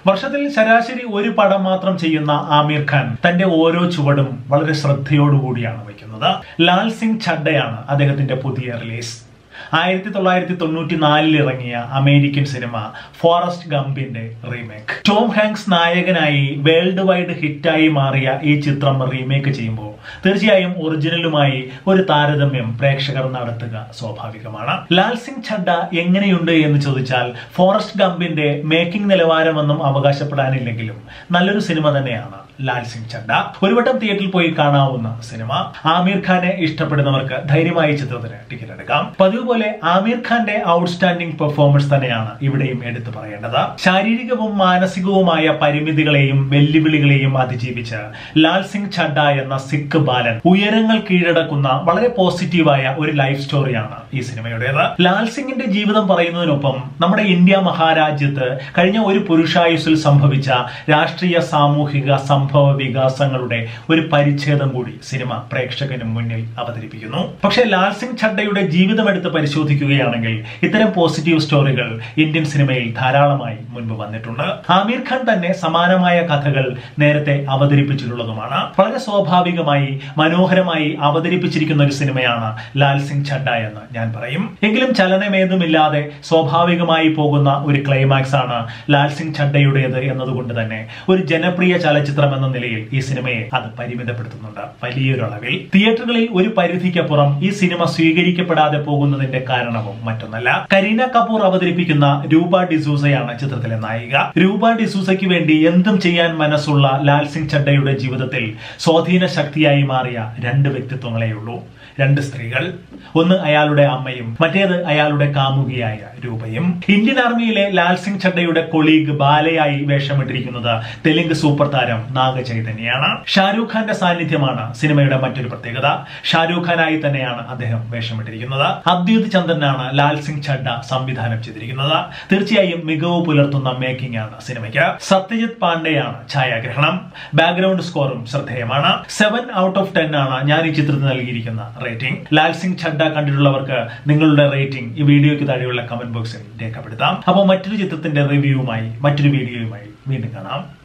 വർഷത്തിൽ ശരാശരി ഒരു പടം മാത്രം ചെയ്യുന്ന ആമീർ ഖാൻ തന്റെ ഓരോ ചുവടും വളരെ ശ്രദ്ധയോടുകൂടിയാണ് വയ്ക്കുന്നത് ലാൽ സിംഗ് ഛഡയാണ് അദ്ദേഹത്തിന്റെ പുതിയ റിലീസ് ആയിരത്തി തൊള്ളായിരത്തി തൊണ്ണൂറ്റി നാലിൽ ഇറങ്ങിയ അമേരിക്കൻ സിനിമ ഫോറസ്റ്റ് ഗംപിന്റെ റീമേക്ക് ടോം ഹാങ്സ് നായകനായി വേൾഡ് വൈഡ് ഹിറ്റായി മാറിയ ഈ ചിത്രം റീമേക്ക് ചെയ്യുമ്പോൾ തീർച്ചയായും ഒറിജിനലുമായി ഒരു താരതമ്യം പ്രേക്ഷകർ നടത്തുക സ്വാഭാവികമാണ് ലാൽ സിംഗ് ഛഡ എങ്ങനെയുണ്ട് എന്ന് ചോദിച്ചാൽ ഫോറസ്റ്റ് ഗംപിന്റെ മേക്കിംഗ് നിലവാരമൊന്നും അവകാശപ്പെടാനില്ലെങ്കിലും നല്ലൊരു സിനിമ തന്നെയാണ് ലാൽ സിംഗ് ചഡ്ഡ ഒരു വട്ടം തിയേറ്ററിൽ പോയി കാണാവുന്ന സിനിമ ആമീർ ഖാനെ ഇഷ്ടപ്പെടുന്നവർക്ക് ധൈര്യമായി ചിത്രത്തിന് ടിക്കറ്റ് എടുക്കാം പതിവ് പോലെ ആമീർ ഖാന്റെ ഔട്ട്സ്റ്റാൻഡിംഗ് പെർഫോമൻസ് തന്നെയാണ് ഇവിടെയും എടുത്തു പറയേണ്ടത് ശാരീരികവും മാനസികവുമായ പരിമിതികളെയും വെല്ലുവിളികളെയും അതിജീവിച്ച് ലാൽ സിംഗ് ഛഡ എന്ന സിഖ് ബാലൻ ഉയരങ്ങൾ കീഴടക്കുന്ന വളരെ പോസിറ്റീവായ ഒരു ലൈഫ് സ്റ്റോറിയാണ് ഈ സിനിമയുടേത് ലാൽ സിംഗിന്റെ ജീവിതം പറയുന്നതിനൊപ്പം നമ്മുടെ ഇന്ത്യ മഹാരാജ്യത്ത് കഴിഞ്ഞ ഒരു പുരുഷായുസിൽ സംഭവിച്ച രാഷ്ട്രീയ സാമൂഹിക സംഭവ വികാസങ്ങളുടെ ഒരു പരിച്ഛേദം കൂടി സിനിമ പ്രേക്ഷകന് മുന്നിൽ അവതരിപ്പിക്കുന്നു പക്ഷേ ലാൽ സിംഗ് ഛഡയുടെ ജീവിതം എടുത്ത് പരിശോധിക്കുകയാണെങ്കിൽ ഇത്തരം പോസിറ്റീവ് സ്റ്റോറികൾ ഇന്ത്യൻ സിനിമയിൽ ധാരാളമായി മുൻപ് വന്നിട്ടുണ്ട് ആമീർ ഖാൻ തന്നെ സമാനമായ കഥകൾ നേരത്തെ അവതരിപ്പിച്ചിട്ടുള്ളതുമാണ് വളരെ സ്വാഭാവികമായി മനോഹരമായി അവതരിപ്പിച്ചിരിക്കുന്ന ഒരു സിനിമയാണ് ലാൽ സിംഗ് ഛഡ എന്ന് ഞാൻ പറയും എങ്കിലും ചലനമേതുമില്ലാതെ സ്വാഭാവികമായി പോകുന്ന ഒരു ക്ലൈമാക്സ് ആണ് ലാൽ സിംഗ് ഛഡയുടേത് എന്നതുകൊണ്ട് തന്നെ ഒരു ജനപ്രിയ ചലച്ചിത്രം എന്ന നിലയിൽ ഈ സിനിമയെ അത് പരിമിതപ്പെടുത്തുന്നുണ്ട് വലിയൊരു അളവിൽ തിയേറ്ററുകളിൽ ഒരു പരിധിക്കപ്പുറം ഈ സിനിമ സ്വീകരിക്കപ്പെടാതെ പോകുന്നതിന്റെ കാരണവും മറ്റൊന്നല്ല കരീന കപൂർ അവതരിപ്പിക്കുന്ന രൂപ ഡിസൂസയാണ് ചിത്രത്തിലെ നായിക രൂപ ഡിസൂസയ്ക്ക് വേണ്ടി എന്തും ചെയ്യാൻ മനസ്സുള്ള ലാൽ സിംഗ് ചഡ്ഡയുടെ ജീവിതത്തിൽ സ്വാധീന ശക്തിയായി മാറിയ രണ്ട് വ്യക്തിത്വങ്ങളേ ഉള്ളൂ രണ്ട് സ്ത്രീകൾ ഒന്ന് അയാളുടെ അമ്മയും മറ്റേത് അയാളുടെ കാമുകിയായ രൂപയും ഇന്ത്യൻ ആർമിയിലെ ലാൽ സിംഗ് ചഡ്ഡയുടെ കൊളീഗ് ബാലയായി വേഷമിട്ടിരിക്കുന്നത് തെലുങ്ക് സൂപ്പർ താരം നാഗ ചൈതന്യാണ് ഷാരൂഖ് ഖാന്റെ സാന്നിധ്യമാണ് സിനിമയുടെ മറ്റൊരു പ്രത്യേകത ഷാരൂഖ് ഖാനായി തന്നെയാണ് അദ്ദേഹം വേഷമിട്ടിരിക്കുന്നത് അദ്വൈത് ചന്ദ്രനാണ് ലാൽ സിംഗ് ചഡ്ഡ സംവിധാനം ചെയ്തിരിക്കുന്നത് തീർച്ചയായും മികവ് പുലർത്തുന്ന മേക്കിംഗ് ആണ് സിനിമയ്ക്ക് സത്യജിത് പാണ്ഡെയാണ് ഛായാഗ്രഹണം ബാക്ക്ഗ്രൗണ്ട് സ്കോറും ശ്രദ്ധേയമാണ് സെവൻ ഔട്ട് ഓഫ് ടെൻ ആണ് ഞാൻ ഈ ചിത്രത്തിന് നൽകിയിരിക്കുന്ന റേറ്റിംഗ് ലാൽ സിംഗ് ഛഡ്ഡ കണ്ടിട്ടുള്ളവർക്ക് നിങ്ങളുടെ റേറ്റിംഗ് ഈ വീഡിയോയ്ക്ക് താഴെയുള്ള കമന്റ് ബോക്സിൽ രേഖപ്പെടുത്താം അപ്പോൾ മറ്റൊരു ചിത്രത്തിന്റെ റിവ്യൂവുമായി മറ്റൊരു വീഡിയോയുമായി വീണ്ടും കാണാം